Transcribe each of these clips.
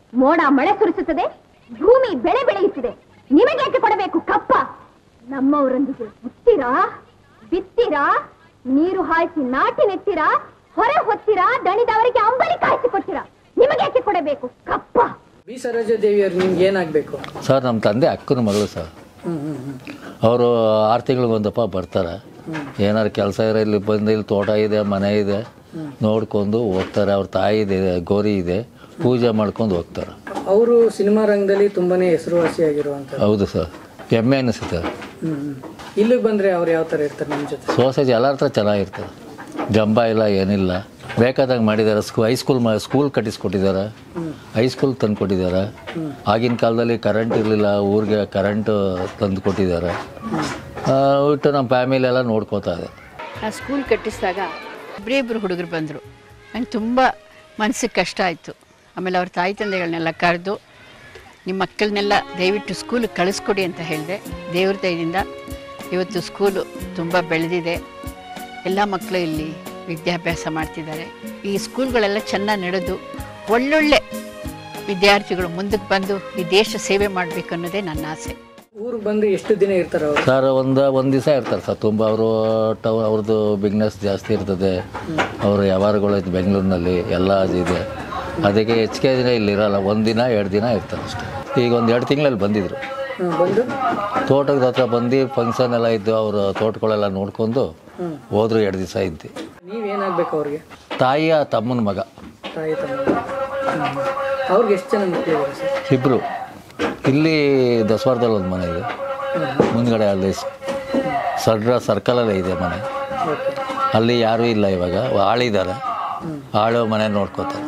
ಮೋಡ ಮಳೆ ಸುರಿಸುತ್ತದೆ ಭೂಮಿ ಬೆಳೆ ಬೆಳೆಯುತ್ತಿದೆ ನಿಮಗೆ ಯಾಕೆ ಕೊಡಬೇಕು ಕಪ್ಪ ನಮ್ಮವರೊಂದಿಗೆ ಮುತ್ತೀರಾ ಬಿತ್ತೀರಾ ನೀರು ಹಾಯಿಸಿ ನಾಟಿ ನೆತ್ತೀರಾ ಹೊರ ಹೊತ್ತೀರಾ ದಣಿದವರಿಗೆ ಅಂಬಲಿ ಕಾಯಿಸಿ ಕೊಡ್ತೀರಾ ನಿಮಗೆ ಯಾಕೆ ಕೊಡಬೇಕು ಕಪ್ಪ ಬಿ ಸರೋಜಾದೇವಿಯವ್ರು ನಿಮ್ಗೆ ಏನಾಗಬೇಕು ಸರ್ ನಮ್ಮ ತಂದೆ ಅಕ್ಕನ ಮಗಳು ಸರ್ ಹ್ಮ್ ಹ್ಮ್ ಹ್ಮ್ ಅವರು ಆರು ತಿಂಗಳಿಗೆ ಒಂದಪ್ಪ ಬರ್ತಾರೆ ಏನಾರು ಕೆಲಸ ಇರೋ ಇಲ್ಲಿ ಬಂದು ಇಲ್ಲಿ ತೋಟ ಇದೆ ಮನೆ ಇದೆ ನೋಡ್ಕೊಂಡು ಹೋಗ್ತಾರೆ ಅವ್ರ ತಾಯಿ ಇದೆ ಗೋರಿ ಇದೆ ಪೂಜೆ ಮಾಡ್ಕೊಂಡು ಹೋಗ್ತಾರೆ ಅವರು ಸಿನಿಮಾ ರಂಗದಲ್ಲಿ ತುಂಬಾನೇ ಹೆಸರುವಾಸಿಯಾಗಿರುವಂತ ಹೌದು ಸರ್ ಹೆಮ್ಮೆ ಅನಿಸುತ್ತೆ ಹ್ಮ್ ಹ್ಮ್ ಇಲ್ಲಿಗೆ ಬಂದ್ರೆ ಅವ್ರು ಯಾವ ತರ ಇರ್ತಾರೆ ನಮ್ಮ ಜೊತೆ ಸೋಸೇಜ್ ಎಲ್ಲರ ಹತ್ರ ಚೆನ್ನಾಗಿರ್ತಾರೆ ಜಂಬ ಇಲ್ಲ ಏನಿಲ್ಲ ಬೇಕಾದಂಗೆ ಮಾಡಿದ್ದಾರೆ ಸ್ಕೂ ಹೈಸ್ಕೂಲ್ ಮ ಸ್ಕೂಲ್ ಕಟ್ಟಿಸ್ಕೊಟ್ಟಿದ್ದಾರೆ ಹೈಸ್ಕೂಲ್ ತಂದು ಕೊಟ್ಟಿದ್ದಾರೆ ಆಗಿನ ಕಾಲದಲ್ಲಿ ಕರೆಂಟ್ ಇರಲಿಲ್ಲ ಊರಿಗೆ ಕರೆಂಟ್ ತಂದು ಕೊಟ್ಟಿದ್ದಾರೆ ಆ, ಒಟ್ಟು ನಮ್ಮ ಫ್ಯಾಮಿಲಿ ಎಲ್ಲ ನೋಡ್ಕೋತಾ ಇದೆ ಆ ಸ್ಕೂಲ್ ಕಟ್ಟಿಸಿದಾಗ ಇಬ್ಬರೇ ಇಬ್ಬರು ಹುಡುಗರು ಬಂದರು ನಂಗೆ ತುಂಬ ಮನಸ್ಸಿಗೆ ಕಷ್ಟ ಆಯಿತು ಆಮೇಲೆ ಅವ್ರ ತಾಯಿ ತಂದೆಗಳನ್ನೆಲ್ಲ ಕರೆದು ನಿಮ್ಮ ಮಕ್ಕಳನ್ನೆಲ್ಲ ದಯವಿಟ್ಟು ಸ್ಕೂಲಿಗೆ ಕಳಿಸ್ಕೊಡಿ ಅಂತ ಹೇಳಿದೆ ದೇವ್ರ ದಯದಿಂದ ಇವತ್ತು ಸ್ಕೂಲು ತುಂಬ ಬೆಳೆದಿದೆ ಎಲ್ಲ ಮಕ್ಕಳು ಇಲ್ಲಿ ವಿದ್ಯಾಭ್ಯಾಸ ಮಾಡ್ತಿದ್ದಾರೆ ಈ ಸ್ಕೂಲ್ಗಳೆಲ್ಲ ಚೆನ್ನಾಗಿ ನಡೆದು ಒಳ್ಳೊಳ್ಳೆ ವಿದ್ಯಾರ್ಥಿಗಳು ಮುಂದಕ್ಕೆ ಬಂದು ಈ ದೇಶ ಸೇವೆ ಮಾಡಬೇಕು ಅನ್ನೋದೇ ನನ್ನ ಆಸೆ ಊರಿಗೆ ಬಂದು ಎಷ್ಟು ದಿನ ಇರ್ತಾರೆ ಅವರು ಸರ್ ಒಂದು ಒಂದು ದಿವಸ ಇರ್ತಾರೆ ಸರ್ ತುಂಬ ಅವರು ಟವ್ ಅವ್ರದ್ದು ಬಿಗ್ನೆಸ್ ಜಾಸ್ತಿ ಇರ್ತದೆ ಅವರು ವ್ಯವಹಾರಗಳು ಐತೆ ಬೆಂಗಳೂರಿನಲ್ಲಿ ಎಲ್ಲ ಇದೆ ಅದಕ್ಕೆ ಹೆಚ್ಚಿಗೆ ದಿನ ಇಲ್ಲಿ ಇರಲ್ಲ ಒಂದು ದಿನ ಎರಡು ದಿನ ಇರ್ತಾರೆ ಅಷ್ಟೇ ಈಗ ಒಂದು ಎರಡು ತಿಂಗಳಲ್ಲಿ ಬಂದಿದ್ರು ಬಂದು ತೋಟದ ಹತ್ರ ಬಂದು ಫಂಕ್ಷನ್ ಎಲ್ಲ ಇದ್ದು ಅವರು ತೋಟಗಳೆಲ್ಲ ನೋಡ್ಕೊಂಡು ಹೋದ್ರು ಎರಡು ದಿವಸ ಇದ್ದು ನೀವೇನಾಗ್ಬೇಕು ಅವ್ರಿಗೆ ತಾಯಿಯ ತಮ್ಮನ ಮಗ ತಾಯಿ ತಮ್ಮ ಹ್ಮ್. ಅವ್ರಿಗೆ ಎಷ್ಟು ಜನ ಮಕ್ಕಳಿದ್ದಾರೆ ಸರ್ ಇಬ್ಬರು ಇಲ್ಲಿ ದಸವಾರದಲ್ಲಿ ಒಂದು ಮನೆ ಇದೆ ಮುಂದ್ಗಡೆ ಅಲ್ಲಿ ಸರ್ರ ಸರ್ಕಲಲ್ಲೇ ಇದೆ ಮನೆ ಓಕೆ ಅಲ್ಲಿ ಯಾರೂ ಇಲ್ಲ ಇವಾಗ ಆಳಿದ್ದಾರೆ ಆಳು ಮನೆ ನೋಡ್ಕೋತಾರೆ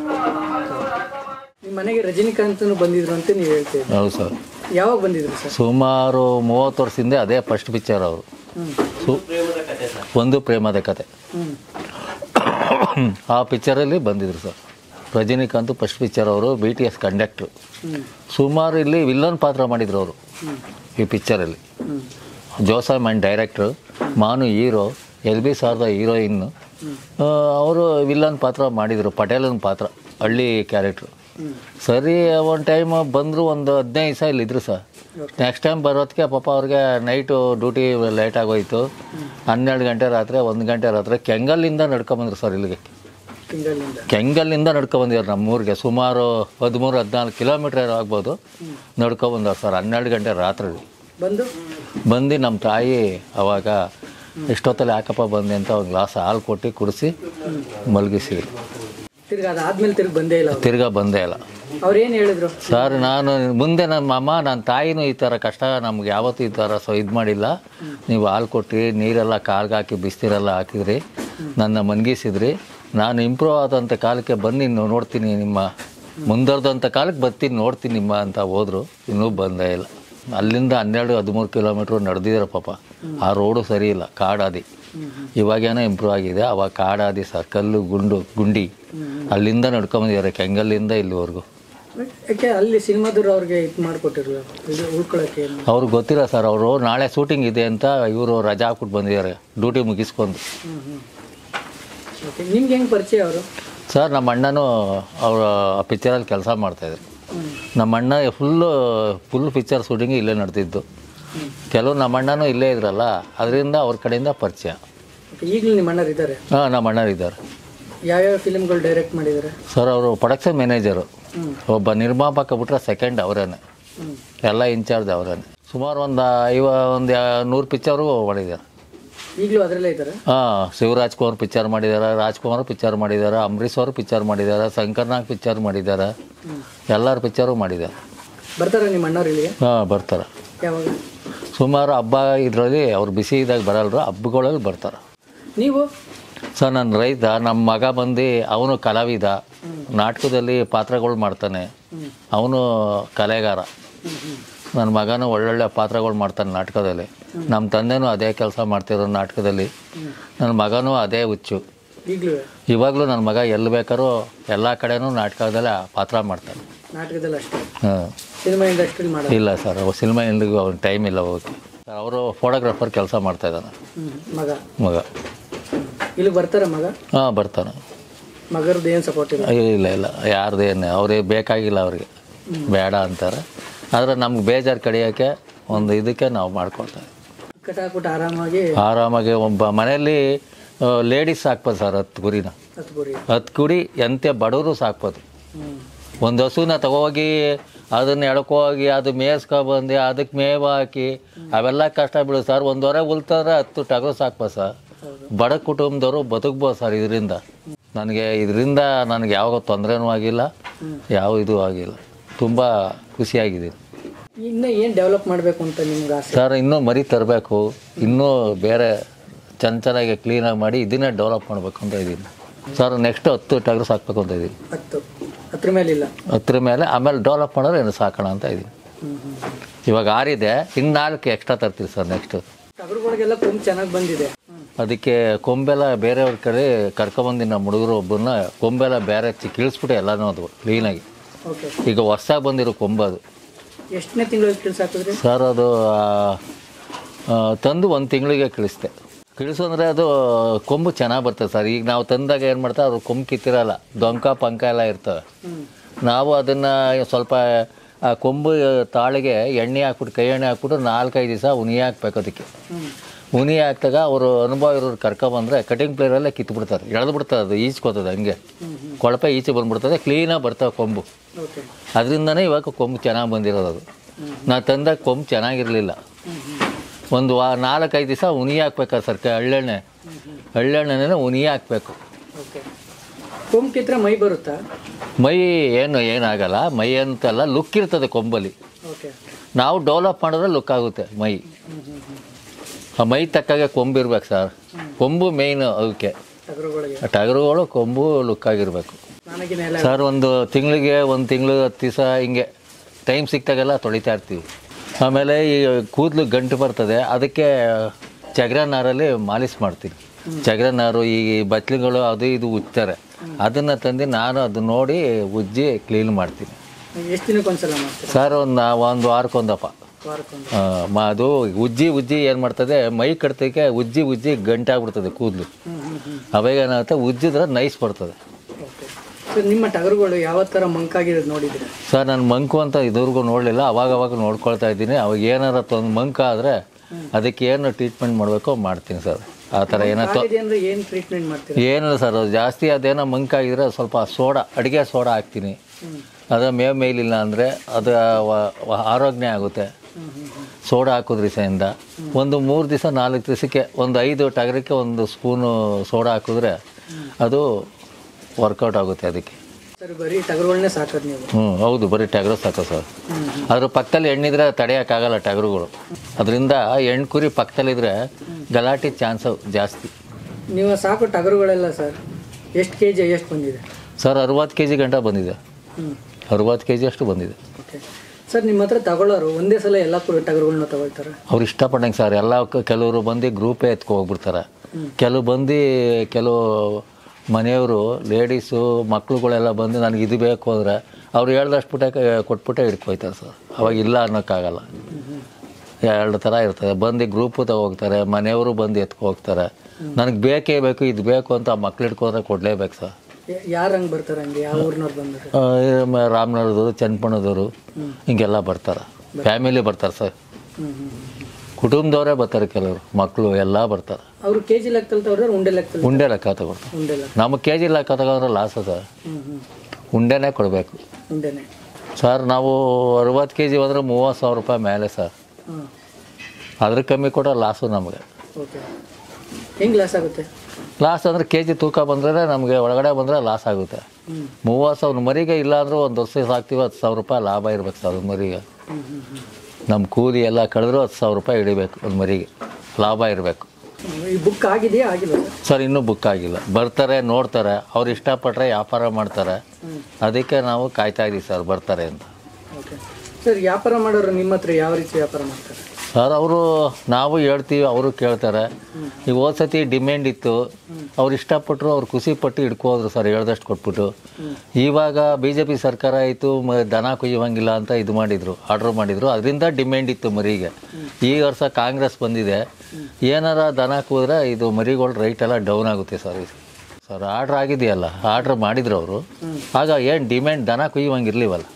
ನಿಮ್ಮ ಮನೆಗೆ ರಜನಿಕಾಂತನು ಬಂದಿದ್ರು ಅಂತ ನೀವು ಹೇಳ್ತೀವಿ ಹೌದು ಸರ್ ಯಾವಾಗ ಬಂದಿದ್ರು ಸರ್ ಸುಮಾರು ಮೂವತ್ತು ವರ್ಷದಿಂದ ಅದೇ ಫಸ್ಟ್ ಪಿಕ್ಚರ್ ಅವರು ಸು ಒಂದು ಪ್ರೇಮದ ಕತೆ ಹ್ಮ್ ಆ ಪಿಕ್ಚರಲ್ಲಿ ಬಂದಿದ್ರು ಸರ್ ರಜನಿಕಾಂತ್ ಫಸ್ಟ್ ಪಿಕ್ಚರ್ ಅವರು ಬಿ ಟಿ ಎಸ್ ಕಂಡಕ್ಟ್ರು ಹ್ಮ್ ಸುಮಾರು ಇಲ್ಲಿ ವಿಲ್ಲನ್ ಪಾತ್ರ ಮಾಡಿದ್ರು ಅವರು ಈ ಪಿಕ್ಚರಲ್ಲಿ ಹ್ಮ್ ಜೋಸಫ್ ಮ್ಯಾನ್ ಡೈರೆಕ್ಟ್ರು ಮಾನು ಹೀರೋ ಎಲ್ ಬಿ ಸಾರ್ದ ಹೀರೋಯಿನ್ನು ಅವರು ವಿಲ್ಲನ್ ಪಾತ್ರ ಮಾಡಿದರು ಪಟೇಲನ್ ಪಾತ್ರ ಹಳ್ಳಿ ಕ್ಯಾರೆಕ್ಟ್ರು ಸರಿ ಒಂದು ಟೈಮ್ ಬಂದರು ಒಂದು ಹದಿನೈದು ದಿವಸ ಇಲ್ಲಿದ್ರು ಸರ್ ನೆಕ್ಸ್ಟ್ ಟೈಮ್ ಬರೋದಕ್ಕೆ ಪಾಪ ಅವ್ರಿಗೆ ನೈಟು ಡ್ಯೂಟಿ ಲೇಟ್ ಆಗೋಯ್ತು ಹನ್ನೆರಡು ಗಂಟೆ ರಾತ್ರಿ ಒಂದು ಗಂಟೆ ರಾತ್ರಿ ಕೆಂಗಲ್ಲಿಂದ ನಡ್ಕೊಂಬಂದ್ರು ಸರ್ ಇಲ್ಲಿಗೆ ತಿಂಗಳಿಂದ ಕೆಂಗಲ್ಲಿಂದ ನಡ್ಕೊಬಂದಿದ್ದಾರೆ ನಮ್ಮ ಊರಿಗೆ ಸುಮಾರು ಹದಿಮೂರು ಹದಿನಾಲ್ಕು ಕಿಲೋಮೀಟ್ರ್ ಆಗ್ಬೋದು ನಡ್ಕೊಬಂದವ್ರು ಸರ್ ಹನ್ನೆರಡು ಗಂಟೆ ರಾತ್ರಿ ಬಂದು ಬಂದು ನಮ್ಮ ತಾಯಿ ಅವಾಗ ಎಷ್ಟೊತ್ತಲ್ಲಿ ಯಾಕಪ್ಪ ಬಂದೆ ಅಂತ ಒಂದು ಗ್ಲಾಸ್ ಹಾಲು ಕೊಟ್ಟು ಕುಡಿಸಿ ಮಲಗಿಸಿದ್ರು ತಿರ್ಗಿ ಅದಾದ್ಮೇಲೆ ತಿರ್ಗಿ ಬಂದೇ ಇಲ್ಲ ಅವ್ರು ತಿರ್ಗಾ ಬಂದೇ ಇಲ್ಲ ಅವ್ರು ಏನು ಹೇಳಿದ್ರು ಸರ್ ನಾನು ಮುಂದೆ ನಮ್ಮ ಅಮ್ಮ ನನ್ನ ತಾಯಿನೂ ಈ ಥರ ಕಷ್ಟ ನಮ್ಗೆ ಯಾವತ್ತೂ ಈ ಥರ ಸೊ ಇದು ಮಾಡಿಲ್ಲ ನೀವು ಹಾಲು ಕೊಟ್ರಿ ನೀರೆಲ್ಲ ಕಾಲ್ಗೆ ಹಾಕಿ ಬಿಸಿನೀರೆಲ್ಲ ಹಾಕಿದ್ರಿ ನನ್ನ ಮನ್ಗಿಸಿದ್ರಿ ನಾನು ಇಂಪ್ರೂವ್ ಆದಂಥ ಕಾಲಕ್ಕೆ ಬನ್ನಿ ನೀವು ನೋಡ್ತೀನಿ ನಿಮ್ಮ ಮುಂದರ್ದಂಥ ಕಾಲಕ್ಕೆ ಬರ್ತೀನಿ ನೋಡ್ತೀನಿ ನಿಮ್ಮ ಅಂತ ಹೋದ್ರು ಇನ್ನೂ ಬಂದೇ ಇಲ್ಲ ಅಲ್ಲಿಂದ ಹನ್ನೆರಡು ಹದಿಮೂರು ಕಿಲೋಮೀಟ್ರ್ ನಡೆದಿದ್ದಾರೆ ಪಾಪ ಆ ರೋಡು ಸರಿ ಇಲ್ಲ ಕಾಡಾದಿ ಇವಾಗೇನೋ ಇಂಪ್ರೂವ್ ಆಗಿದೆ ಅವಾಗ ಕಾಡಾದಿ ಸರ್ಕಲ್ಲು ಗುಂಡು ಗುಂಡಿ ಅಲ್ಲಿಂದ ನಡ್ಕೊಂಬಂದಿದ್ದಾರೆ ಕೆಂಗಲ್ಲಿಂದ ಇಲ್ಲಿವರೆಗೂ ಯಾಕೆ ಅಲ್ಲಿ ಸಿನಿಮಾದವ್ರು ಅವ್ರಿಗೆ ಇದು ಮಾಡಿಕೊಟ್ಟಿರಲ್ಲ ಇದು ಉಳ್ಕೊಳಕ್ಕೆ ಏನು? ಅವ್ರಿಗೆ ಗೊತ್ತಿಲ್ಲ ಸರ್ ಅವರು ನಾಳೆ ಶೂಟಿಂಗ್ ಇದೆ ಅಂತ ಇವರು ರಜಾ ಹಾಕ್ಬಿಟ್ಟು ಬಂದಿದ್ದಾರೆ ಡ್ಯೂಟಿ ಮುಗಿಸ್ಕೊಂಡು ಹ್ಮ್ ಹ್ಮ್ ಓಕೆ ನಿಮ್ಗೆ ಹೆಂಗೆ ಪರಿಚಯ ಅವರು ಸರ್ ನಮ್ಮ ಅಣ್ಣನೂ ಅವರು ಆ ಪಿಕ್ಚರಲ್ಲಿ ಕೆಲಸ ಮಾಡ್ತಾಯಿದ್ರು ನಮ್ಮ ಅಣ್ಣ ಫುಲ್ಲು ಫುಲ್ ಪಿಕ್ಚರ್ ಶೂಟಿಂಗ್ ಇಲ್ಲೇ ನಡೆದಿದ್ದು ಕೆಲವು ನಮ್ಮ ಅಣ್ಣನೂ ಇಲ್ಲೇ ಇದ್ರಲ್ಲ ಅದರಿಂದ ಅವ್ರ ಕಡೆಯಿಂದ ಪರಿಚಯ ಓಕೆ ಈಗಲೂ ನಿಮ್ಮ ಅಣ್ಣರು ಇದ್ದಾರೆ ಹಾಂ ನಮ್ಮ ಅಣ್ಣರಿದ್ದಾರೆ ಯಾವ್ಯಾವ ಫಿಲ್ಮ್ಗಳು ಡೈರೆಕ್ಟ್ ಮಾಡಿದ್ದಾರೆ ಸರ್ ಅವರು ಪ್ರೊಡಕ್ಷನ್ ಮ್ಯಾನೇಜರು ಹ್ಮ್. ಒಬ್ಬ ನಿರ್ಮಾಪಕ ಬಿಟ್ರೆ ಸೆಕೆಂಡ್ ಅವರೇನೆ ಹ್ಮ್. ಎಲ್ಲ ಇನ್ಚಾರ್ಜ್ ಅವರೇನೆ ಸುಮಾರು ಒಂದು ಐವ ಒಂದು ನೂರು ಪಿಕ್ಚರು ಮಾಡಿದ್ದಾರೆ ಈಗಲೂ ಅದರಲ್ಲೇ ಇದ್ದಾರೆ ಹಾಂ ಶಿವರಾಜ್ ಕುಮಾರ್ ಪಿಕ್ಚರ್ ಮಾಡಿದ್ದಾರೆ ರಾಜ್ಕುಮಾರ್ ಪಿಕ್ಚರ್ ಮಾಡಿದ್ದಾರೆ ಅಂಬರೀಷ್ ಅವರು ಪಿಕ್ಚರ್ ಮಾಡಿದ್ದಾರೆ ಶಂಕರ್ನಾಗ್ ಪಿಕ್ಚರ್ ಮಾಡಿದ್ದಾರೆ ಎಲ್ಲರ ಪಿಕ್ಚರು ಮಾಡಿದ್ದಾರೆ ಬರ್ತಾರೆ ನಿಮ್ಮ ಅಣ್ಣವ್ರು ಇಲ್ಲಿಗೆ ಹಾಂ ಬರ್ತಾರೆ ಯಾವಾಗ ಸುಮಾರು ಹಬ್ಬ ಇದರಲ್ಲಿ ಅವ್ರು ಬಿಸಿ ಇದ್ದಾಗ ಬರಲ್ರು ಹಬ್ಬಗಳಲ್ಲಿ ಬರ್ತಾರೆ ನೀವು ಸರ್ ನನ್ನ ರೈತ ನಮ್ಮ ಮಗ ಬಂದು ಅವನು ಕಲಾವಿದ ನಾಟಕದಲ್ಲಿ ಪಾತ್ರಗಳು ಮಾಡ್ತಾನೆ ಅವನು ಕಲೆಗಾರ ನನ್ನ ಮಗನೂ ಒಳ್ಳೊಳ್ಳೆ ಪಾತ್ರಗಳು ಮಾಡ್ತಾನೆ ನಾಟಕದಲ್ಲಿ ನಮ್ಮ ತಂದೆನೂ ಅದೇ ಕೆಲಸ ಮಾಡ್ತಿರೋ ನಾಟಕದಲ್ಲಿ ನನ್ನ ಮಗನೂ ಅದೇ ಹುಚ್ಚು ಈಗಲೂ ಇವಾಗಲೂ ನನ್ನ ಮಗ ಎಲ್ಲಿ ಬೇಕಾದ್ರೂ ಎಲ್ಲ ಕಡೆನೂ ನಾಟಕದಲ್ಲಿ ಆ ಪಾತ್ರ ಮಾಡ್ತಾನೆ ನಾಟಕದಲ್ಲಿ ಅಷ್ಟೇ ಹಾಂ ಸಿನಿಮಾ ಇಂಡಸ್ಟ್ರಿಲಿ ಮಾಡೋದು ಇಲ್ಲ ಸರ್ ಅವ ಸಿನಿಮಾ ಎಂದಿಗೂ ಅವ್ನ ಟೈಮ್ ಇಲ್ಲ ಹೋಗಕ್ಕೆ ಸರ್ ಅವರು ಫೋಟೋಗ್ರಾಫರ್ ಕೆಲಸ ಮಾಡ್ತಾ ಇದ್ದಾನೆ ಹ್ಮ್. ಮಗ ಮಗ ಇಲ್ಲಿ ಬರ್ತಾರೆ ಮಗ ಹಾಂ ಬರ್ತಾನೆ ಮಗರದ್ದು ಏನು ಸಪೋರ್ಟ್ ಇಲ್ಲ ಇಲ್ಲ ಇಲ್ಲ ಯಾರ್ದೇನು ಅವ್ರಿಗೆ ಬೇಕಾಗಿಲ್ಲ ಅವ್ರಿಗೆ ಬೇಡ ಅಂತಾರೆ ಆದರೆ ನಮ್ಗೆ ಬೇಜಾರು ಕಡಿಯೋಕ್ಕೆ ಒಂದು ಇದಕ್ಕೆ ನಾವು ಮಾಡ್ಕೊಳ್ತಾ ಇದ್ದೀವಿ. ಕಟಾಕ್ಬಿಟ್ಟು ಆರಾಮಾಗಿ ಆರಾಮಾಗಿ ಒಬ್ಬ ಮನೆಯಲ್ಲಿ ಲೇಡೀಸ್ ಸಾಕ್ಬೋದು ಸರ್ ಹತ್ತು ಕುರಿನ ಹತ್ತು ಗುರಿ ಹತ್ತು ಕುರಿ ಎಂತೆ ಬಡವರು ಸಾಕ್ಬೋದು ಹ್ಮ್ ಒಂದು ಹಸುನ ತಗೋಗಿ ಅದನ್ನ ಎಳ್ಕೋಗಿ ಅದು ಮೇಯ್ಸ್ಕೊಬಂದು ಅದಕ್ಕೆ ಮೇವು ಹಾಕಿ ಅವೆಲ್ಲ ಕಷ್ಟ ಬೀಳು ಸರ್ ಒಂದು ಹೊರ ಉಲ್ತಂದ್ರೆ ಹತ್ತು ಟಗರು ಸಾಕ್ಬೋದು ಸರ್ ಬಡ ಕುಟುಂಬದವರು ಬದುಕ್ಬೋದು ಸರ್ ಇದರಿಂದ ನನಗೆ ಇದರಿಂದ ನನಗೆ ಯಾವ ತೊಂದರೆನೂ ಆಗಿಲ್ಲ ಯಾವ ಇದು ಆಗಿಲ್ಲ ತುಂಬ ಖುಷಿಯಾಗಿದ್ದೀನಿ ಇನ್ನು ಏನು ಡೆವಲಪ್ ಮಾಡಬೇಕು ಅಂತ ನಿಮ್ಗೆ ಆಸೆ ಸರ್ ಇನ್ನೂ ಮರಿ ತರಬೇಕು ಇನ್ನೂ ಬೇರೆ ಚೆನ್ನ ಚೆನ್ನಾಗಿ ಕ್ಲೀನಾಗಿ ಮಾಡಿ ಇದನ್ನೇ ಡೆವಲಪ್ ಮಾಡಬೇಕು ಅಂತ ಇದ್ದೀನಿ ಸರ್ ನೆಕ್ಸ್ಟ್ ಹತ್ತು ಟಗರು ಸಾಕ್ಬೇಕು ಅಂತ ಇದ್ದೀನಿ ಹತ್ತು ಹತ್ರ ಮೇಲಿಲ್ಲ ಹತ್ರ ಮೇಲೆ ಆಮೇಲೆ ಡೆವಲಪ್ ಮಾಡಿದ್ರೆ ಏನು ಸಾಕೋಣ ಅಂತ ಇದ್ದೀನಿ ಹ್ಮ್ ಹ್ಮ್ ಇವಾಗ ಆರಿದೆ ಇನ್ನು ನಾಲ್ಕು ಎಕ್ಸ್ಟ್ರಾ ತರ್ತೀವಿ ಸರ್ ನೆಕ್ಸ್ಟು ಟಗರುಗಳಿಗೆಲ್ಲ ಕೊಂಬು ಚೆನ್ನಾಗಿ ಬಂದಿದೆ ಅದಕ್ಕೆ ಕೊಂಬೆಲ್ಲ ಬೇರೆಯವ್ರ ಕಡೆ ಕರ್ಕೊಂಬಂದು ನಮ್ಮ ಹುಡುಗರು ಒಬ್ಬರನ್ನ ಕೊಂಬೆಲ್ಲ ಬೇರೆ ಚಿ ಇಳಿಸ್ಬಿಟ್ಟು ಎಲ್ಲನೂ ಅದು ಕ್ಲೀನಾಗಿ ಓಕೆ ಈಗ ಹೊಸ್ದಾಗಿ ಬಂದಿರೋ ಕೊಂಬು ಅದು ಎಷ್ಟನೇ ತಿಂಗಳು ಕೆಲಸ ಹಾಕಿದ್ರಿ ಸರ್ ಅದು ಆ, ಆ, ತಂದು ಒಂದು ತಿಂಗಳಿಗೆ ಕಿಳಿಸ್ದೆ ಕಿಳಿಸು ಅಂದರೆ ಅದು ಕೊಂಬು ಚೆನ್ನಾಗಿ ಬರ್ತದೆ ಸರ್ ಈಗ ನಾವು ತಂದಾಗ ಏನು ಮಾಡ್ತಾರೆ ಅದು ಕೊಂಬು ಕಿತ್ತಿರಲ್ಲ ದೊಂಕ ಪಂಕ ಎಲ್ಲ ಇರ್ತವೆ ಹ್ಮ್ ನಾವು ಅದನ್ನು ಸ್ವಲ್ಪ ಆ ಕೊಂಬು ತಾಳಿಗೆ ಎಣ್ಣೆ ಹಾಕ್ಬಿಟ್ಟು ಕೈ ಎಣ್ಣೆ ಹಾಕ್ಬಿಟ್ಟು ನಾಲ್ಕೈದು ದಿವಸ ಉನಿ ಹಾಕ್ಬೇಕು ಅದಕ್ಕೆ ಹ್ಮ್ ಉನಿ ಹಾಕ್ದಾಗ ಅವರು ಅನುಭವ ಇರೋರು ಕರ್ಕೊಬಂದ್ರೆ ಕಟಿಂಗ್ ಪ್ಲೇಯರಲ್ಲೇ ಕಿತ್ಬಿಡ್ತಾರೆ ಎಳೆದು ಬಿಡ್ತದೆ ಅದು ಈಚ್ಕೋತದೆ ಹಂಗೆ ಕೊಳಪೆ ಈಚೆ ಬಂದ್ಬಿಡ್ತದೆ ಕ್ಲೀನಾಗಿ ಬರ್ತವೆ ಕೊಂಬು ಓಕೆ ಅದರಿಂದನೇ ಇವಾಗ ಕೊಂಬು ಚೆನ್ನಾಗಿ ಬಂದಿರೋದು ಅದು ನಾ ತಂದಾಗ ಕೊಂಬು ಚೆನ್ನಾಗಿರಲಿಲ್ಲ ಒಂದು ವಾ ನಾಲ್ಕೈದು ದಿವಸ ಉನಿ ಹಾಕ್ಬೇಕು ಸರ್ ಕ- ಎಳ್ಳೆಣ್ಣೆ ಎಳ್ಳೆಣ್ಣೆನೇ ಉನಿ ಹಾಕಬೇಕು ಓಕೆ ಕೊಂಬು ಕಿತ್ರೆ ಮೈ ಬರುತ್ತಾ ಮೈ ಏನು ಏನಾಗಲ್ಲ ಮೈ ಅಂತಲ್ಲ ಲುಕ್ ಇರ್ತದೆ ಕೊಂಬಲ್ಲಿ ಓಕೆ ನಾವು ಡೆವಲಪ್ ಮಾಡಿದ್ರೆ ಲುಕ್ ಆಗುತ್ತೆ ಮೈ ಆ ಮೈ ತಕ್ಕಾಗೆ ಕೊಂಬು ಇರ್ಬೇಕು ಸರ್ ಕೊಂಬು ಮೇಯ್ನು ಅದಕ್ಕೆ ಟಗರುಗಳಿಗೆ ಟಗರುಗಳು ಕೊಂಬು ಲುಕ್ ಆಗಿರಬೇಕು ನನಗೆ ನೆಲ ಸರ್ ಒಂದು ತಿಂಗಳಿಗೆ ಒಂದು ತಿಂಗಳು ಹತ್ತು ದಿವಸ ಹಿಂಗೆ ಟೈಮ್ ಸಿಕ್ತಾಗೆಲ್ಲ ತೊಳಿತಾ ಇರ್ತೀವಿ ಆಮೇಲೆ ಈ ಕೂದಲು ಗಂಟು ಬರ್ತದೆ ಅದಕ್ಕೆ ಚಗ್ರ ನಾರಲ್ಲಿ ಮಾಲಿಶ್ ಮಾಡ್ತೀನಿ ಚಗ್ರ ನಾರು ಈ ಬಚ್ಲಿಗಳು ಅದು ಇದು ಉಜ್ತಾರೆ ಅದನ್ನು ತಂದು ನಾನು ಅದು ನೋಡಿ ಉಜ್ಜಿ ಕ್ಲೀನ್ ಮಾಡ್ತೀನಿ ಎಷ್ಟು ದಿನಕ್ಕೊಂದ್ಸಲ ಮಾಡ್ತೀರಾ ಸರ್ ಒಂದು ಒಂದು ವಾರಕ್ಕೊಂದಪ್ಪ ವಾರಕ್ಕೊಂದು ಆ, ಮ- ಅದು ಉಜ್ಜಿ ಉಜ್ಜಿ ಏನು ಮಾಡ್ತದೆ ಮೈ ಕಡ್ತಕ್ಕೆ ಉಜ್ಜಿ ಉಜ್ಜಿ ಗಂಟಾಗ್ಬಿಡ್ತದೆ ಕೂದಲು ಹ್ಮ್ ಹ್ಮ್ ಹ್ಮ್ ಅವಾಗ ಏನಾಗುತ್ತೆ ಉಜ್ಜಿದ್ರೆ ನೈಸ್ ಬರ್ತದೆ ಓಕೆ ಸರ್ ನಿಮ್ಮ ಟಗರುಗಳು ಯಾವ ಥರ ಮಂಕಾಗಿರೋದು ನೋಡಿದ್ರೆ ಸರ್ ನಾನು ಮಂಕು ಅಂತ ಇದುವರೆಗೂ ನೋಡಲಿಲ್ಲ ಅವಾಗ ಅವಾಗ ನೋಡ್ಕೊಳ್ತಾ ಇದ್ದೀನಿ ಅವಾಗ ಏನಾರ ತೊಂದು ಮಂಕ ಆದರೆ ಅದಕ್ಕೆ ಏನು ಟ್ರೀಟ್ಮೆಂಟ್ ಮಾಡಬೇಕೋ ಮಾಡ್ತೀನಿ ಸರ್ ಆ ಥರ ಏನೋ ತೊ ಆಗಿದೆ ಅಂದ್ರೆ ಏನು ಟ್ರೀಟ್ಮೆಂಟ್ ಮಾಡ್ತೀರಾ ಏನಿಲ್ಲ ಸರ್ ಅದು ಜಾಸ್ತಿ ಅದೇನೋ ಮಂಕಾಗಿದ್ರೆ ಸ್ವಲ್ಪ ಸೋಡಾ ಅಡುಗೆ ಸೋಡಾ ಹಾಕ್ತೀನಿ ಅದು ಮೇವು ಮೇಲಿಲ್ಲ ಅಂದರೆ ಅದು ವ- ವ- ಆರೋಗ್ಯ ಆಗುತ್ತೆ ಸೋಡಾ ಹಾಕೋದ್ರಿಂದ ಒಂದು ಮೂರು ದಿವಸ ನಾಲ್ಕು ದಿವಸಕ್ಕೆ ಒಂದು ಐದು ಟಗರಕ್ಕೆ ಒಂದು ಸ್ಪೂನು ಸೋಡಾ ಹಾಕಿದ್ರೆ ಅದು ವರ್ಕೌಟ್ ಆಗುತ್ತೆ ಅದಕ್ಕೆ ಸರ್ ಬರೀ ಟಗರುಗಳನ್ನೇ ಸಾಕೋದು ನೀವು ಹ್ಞೂ ಹೌದು ಬರೀ ಟಗರು ಸಾಕು ಸರ್ ಅದ್ರ ಪಕ್ಕದಲ್ಲಿ ಹೆಣ್ಣಿದ್ರೆ ತಡೆಯೋಕ್ಕಾಗಲ್ಲ ಟಗರುಗಳು ಅದರಿಂದ ಹೆಣ್ಣು ಕುರಿ ಪಕ್ಕದಲ್ಲಿದ್ರೆ ಗಲಾಟೆ ಚಾನ್ಸ್ ಜಾಸ್ತಿ ನೀವು ಸಾಕೋ ಟಗರುಗಳೆಲ್ಲ ಸರ್ ಎಷ್ಟು ಕೆ ಜಿ ಎಷ್ಟು ಬಂದಿದೆ ಸರ್ ಅರವತ್ತು ಕೆ ಜಿ ಗಂಟ ಬಂದಿದೆ ಹ್ಞೂ ಅರವತ್ತು ಕೆ ಜಿ ಅಷ್ಟು ಬಂದಿದೆ ಓಕೆ ಸರ್ ನಿಮ್ಮ ಹತ್ರ ತಗೊಳ್ಳೋರು ಒಂದೇ ಸಲ ಎಲ್ಲ ಕುರಿ ಟಗರುಗಳನ್ನ ತಗೊಳ್ತಾರೆ ಅವ್ರು ಇಷ್ಟಪಟ್ಟಂಗೆ ಸರ್ ಎಲ್ಲ ಕ- ಕೆಲವರು ಬಂದು ಗ್ರೂಪೇ ಎತ್ಕೊ ಹೋಗ್ಬಿಡ್ತಾರೆ ಕೆಲವು ಬಂದು ಕೆಲವು ಮನೆಯವರು ಲೇಡೀಸು ಮಕ್ಳುಗಳೆಲ್ಲ ಬಂದು ನನಗೆ ಇದು ಬೇಕು ಅಂದರೆ ಅವ್ರು ಹೇಳ್ದಷ್ಟು ಪುಟ ಕೊಟ್ಬಿಟ್ಟೆ ಹಿಡ್ಕೊಯ್ತಾರೆ ಸರ್ ಅವಾಗ ಇಲ್ಲ ಅನ್ನೋಕ್ಕಾಗಲ್ಲ ಎರಡು ಥರ ಇರ್ತದೆ ಬಂದು ಗ್ರೂಪು ತಗೋಗ್ತಾರೆ ಮನೆಯವರು ಬಂದು ಎತ್ಕೊ ಹೋಗ್ತಾರೆ ನನಗೆ ಬೇಕೇ ಬೇಕು ಇದು ಬೇಕು ಅಂತ ಮಕ್ಳು ಹಿಡ್ಕೊಂಡ್ರೆ ಕೊಡಲೇಬೇಕು ಸರ್ ಯಾರು ಹಂಗೆ ಬರ್ತಾರೆ ಹಂಗೆ ಯಾವ ಊರಿನವ್ರು ಬಂದರೆ ಆ, ಈ ಮ- ರಾಮನಗರದವರು ಚನ್ನಪಣ್ಣದವರು ಹಿಂಗೆಲ್ಲ ಬರ್ತಾರೆ ಫ್ಯಾಮಿಲಿ ಬರ್ತಾರೆ ಸರ್ ಹ್ಞೂ ಹ್ಞೂ ಕುಟುಂಬದವರೇ ಬರ್ತಾರೆ ಕೆಲವರು ಮಕ್ಕಳು ಎಲ್ಲ ಬರ್ತಾರೆ ಅವರು ಕೆ ಜಿ ಲೆಕ್ಕದಲ್ಲಿ ತಗೊಳ್ತಾರೆ ಉಂಡೆ ಲೆಕ್ಕದಲ್ಲಿ ಉಂಡೆ ಲೆಕ್ಕ ತಗೊಳ್ತಾರೆ ಉಂಡೆ ಲೆಕ್ಕ ನಮಗೆ ಕೆ ಜಿ ಲೆಕ್ಕ ತಗೊಂಡ್ರೆ ಲಾಸ್ ಸರ್ ಹ್ಞೂ ಹ್ಞೂ ಉಂಡೆನೇ ಕೊಡಬೇಕು ಉಂಡೆನೆ ಸರ್ ನಾವು ಅರವತ್ತು ಕೆ ಜಿ ಹೋದ್ರೆ ಮೂವತ್ತು ಸಾವಿರ ರೂಪಾಯಿ ಮೇಲೆ ಸರ್ ಹಾಂ ಅದ್ರ ಕಮ್ಮಿ ಕೂಡ ಲಾಸು ನಮಗೆ ಓಕೆ ಹೆಂಗೆ ಲಾಸ್ ಆಗುತ್ತೆ ಲಾಸ್ ಅಂದರೆ ಕೆ ಜಿ ತೂಕ ಬಂದರೆ ನಮಗೆ ಒಳಗಡೆ ಬಂದರೆ ಲಾಸ್ ಆಗುತ್ತೆ ಹ್ಞೂ ಮೂವತ್ತು ಸಾವಿರ ಮರಿಗೆ ಇಲ್ಲಾಂದ್ರೂ ಒಂದು ವರ್ಷ ಸಾಕ್ತೀವಿ ಹತ್ತು ಸಾವಿರ ರೂಪಾಯಿ ಲಾಭ ಇರ್ಬೇಕು ಸರ್ ಒಂದು ಮರಿಗೆ ಹ್ಞೂ ಹ್ಞೂ ಹ್ಞೂ ನಮ್ಮ ಕೂಲಿ ಎಲ್ಲ ಕಳೆದ್ರೂ ಹತ್ತು ಸಾವಿರ ರೂಪಾಯಿ ಹಿಡಿಬೇಕು ಒಂದು ಮರಿಗೆ ಲಾಭ ಇರಬೇಕು ಈ ಬುಕ್ ಆಗಿದೆಯಾ ಆಗಿಲ್ಲ ಸರ್ ಸರ್ ಇನ್ನೂ ಬುಕ್ ಆಗಿಲ್ಲ ಬರ್ತಾರೆ ನೋಡ್ತಾರೆ ಅವ್ರು ಇಷ್ಟಪಟ್ಟರೆ ವ್ಯಾಪಾರ ಮಾಡ್ತಾರೆ ಅದಕ್ಕೆ ನಾವು ಕಾಯ್ತಾ ಇದ್ದೀವಿ ಸರ್ ಬರ್ತಾರೆ ಅಂತ ಓಕೆ ಸರ್ ವ್ಯಾಪಾರ ಮಾಡೋರು ನಿಮ್ಮ ಹತ್ರ ಯಾವ ರೀತಿ ವ್ಯಾಪಾರ ಮಾಡ್ತಾರೆ ಸರ್ ಅವರು ನಾವು ಹೇಳ್ತೀವಿ ಅವರು ಕೇಳ್ತಾರೆ ಈಗ ಹೋದ ಸತಿ ಡಿಮ್ಯಾಂಡ್ ಇತ್ತು ಅವ್ರು ಇಷ್ಟಪಟ್ಟರು ಅವ್ರು ಖುಷಿ ಪಟ್ಟು ಹಿಡ್ಕೋದ್ರು ಸರ್ ಹೇಳ್ದಷ್ಟು ಕೊಟ್ಬಿಟ್ಟು ಇವಾಗ ಬಿ ಜೆ ಪಿ ಸರ್ಕಾರ ಆಯಿತು ಮ ದನ ಕುಯ್ಯುವಂಗಿಲ್ಲ ಅಂತ ಇದು ಮಾಡಿದರು ಆರ್ಡ್ರ್ ಮಾಡಿದರು ಅದರಿಂದ ಡಿಮ್ಯಾಂಡ್ ಇತ್ತು ಮರಿಗೆ ಈ ವರ್ಷ ಕಾಂಗ್ರೆಸ್ ಬಂದಿದೆ ಏನಾರ ದನ ಕೂದ್ರೆ ಇದು ಮರಿಗಳ ರೈಟ್ ಎಲ್ಲ ಡೌನ್ ಆಗುತ್ತೆ ಸರ್ ಇದು ಸರ್ ಆರ್ಡ್ರ್ ಆಗಿದೆಯಲ್ಲ ಆರ್ಡ್ರ್ ಮಾಡಿದ್ರು ಅವರು ಆಗ ಏನು ಡಿಮ್ಯಾಂಡ್ ದನ ಕುಯ್ಯುವಂಗಿರ್ಲಿವಲ್ಲ ಹ್ಞೂ ಹ್ಞೂ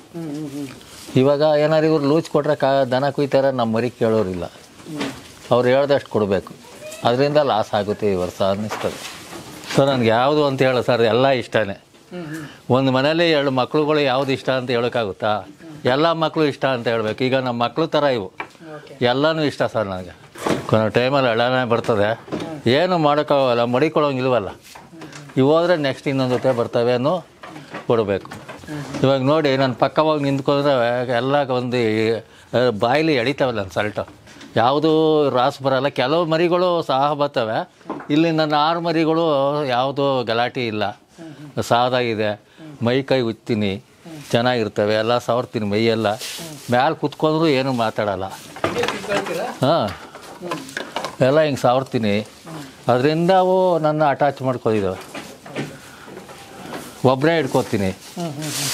ಇವಾಗ ಏನಾದ್ರು ಇವ್ರು ಲೂಚ್ ಕೊಟ್ರೆ ಕಾ ದನ ಕುಯ್ತಾರೆ ನಮ್ಮ ಮರಿ ಕೇಳೋರಿಲ್ಲ ಅವ್ರು ಹೇಳ್ದಷ್ಟು ಕೊಡಬೇಕು ಅದರಿಂದ ಲಾಸ್ ಆಗುತ್ತೆ ಈ ವರ್ಷ ಅನ್ನಿಸ್ತದೆ ಸರ್ ನನಗೆ ಯಾವುದು ಅಂತ ಹೇಳೋ ಸರ್ ಎಲ್ಲ ಇಷ್ಟನೇ ಒಂದು ಮನೇಲಿ ಎರಡು ಮಕ್ಳುಗಳು ಯಾವ್ದು ಇಷ್ಟ ಅಂತ ಹೇಳೋಕ್ಕಾಗುತ್ತಾ ಎಲ್ಲ ಮಕ್ಕಳು ಇಷ್ಟ ಅಂತ ಹೇಳ್ಬೇಕು ಈಗ ನಮ್ಮ ಮಕ್ಳು ಥರ ಇವು ಎಲ್ಲನೂ ಇಷ್ಟ ಸರ್ ನನಗೆ ಕೊನೆ ಟೈಮಲ್ಲಿ ಎಳ್ಳನೇ ಬರ್ತದೆ ಏನು ಮಾಡೋಕ್ಕಾಗಲ್ಲ ಮಡಿಕೊಳ್ಳೋಂಗಿಲ್ವಲ್ಲ ಇವು ಹೋದ್ರೆ ನೆಕ್ಸ್ಟ್ ಇನ್ನೊಂದು ಜೊತೆ ಬರ್ತವೆ ಅನ್ನೋ ಕೊಡಬೇಕು ಇವಾಗ ನೋಡಿ ನಾನು ಪಕ್ಕ ಹೋಗಿ ನಿಂತ್ಕೊಂಡ್ರೆ ಎಲ್ಲ ಒಂದು ಆ, ಬಾಯಿಲಿ ಎಳಿತಾವಲ್ಲ ನನ್ನ ಸಲ್ಟು ಯಾವುದು ರಾಸು ಬರಲ್ಲ ಕೆಲವು ಮರಿಗಳು ಸಹ ಬರ್ತವೆ ಇಲ್ಲಿ ನನ್ನ ಆರು ಮರಿಗಳು ಯಾವುದು ಗಲಾಟೆ ಇಲ್ಲ ಸಾದಾಗಿದೆ ಮೈ ಕೈ ಉತ್ತೀನಿ ಚೆನ್ನಾಗಿರ್ತವೆ ಎಲ್ಲ ಸವರ್ತೀನಿ ಮೈಯೆಲ್ಲ ಮ್ಯಾಲೆ ಕುತ್ಕೊಂಡ್ರು ಏನು ಮಾತಾಡಲ್ಲ ಹಾಂ ಎಲ್ಲ ಹಿಂಗೆ ಸಾವ್ರ್ತೀನಿ ಅದರಿಂದ ಅವು ನನ್ನ ಅಟ್ಯಾಚ್ ಮಾಡ್ಕೊಂಡಿದ್ದಾವೆ ಒಬ್ಬರೇ ಹಿಡ್ಕೊತೀನಿ